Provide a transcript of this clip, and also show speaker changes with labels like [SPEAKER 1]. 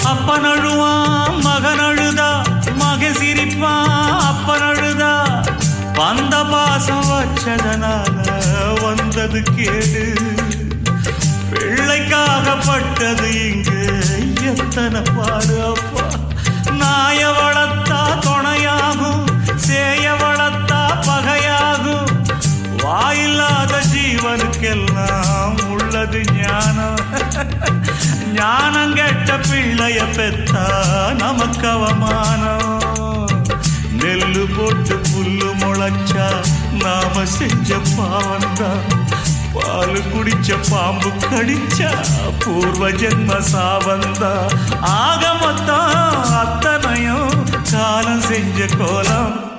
[SPEAKER 1] அப்பன் அழுவான் மகன் அழுதா மகன் சிரிப்பான் அப்பன் அழுதா வந்த பாசம் வச்சதனால வந்தது கேடு பிள்ளைக்காகப்பட்டது இங்கு எத்தனை பாடு அப்பா நாய வளர்த்தா துணையாகும் சேய வளர்த்தா பகையாகும் வாயில்லாத ஜீவனுக்கெல்லாம் உள்ளது ஞானம் ஞானம் கெட்ட பிள்ளைய பெத்தா நமக்கு அவமானம் நெல்லு போட்டு புல்லு முளைச்சா நாம செஞ்ச பாவம்தான் பால் குடிச்ச பாம்பு கடிச்சா பூர்வ ஜென்ம சாவந்தா ஆக மொத்தம் அத்தனையும் காலம் செஞ்ச கோலம்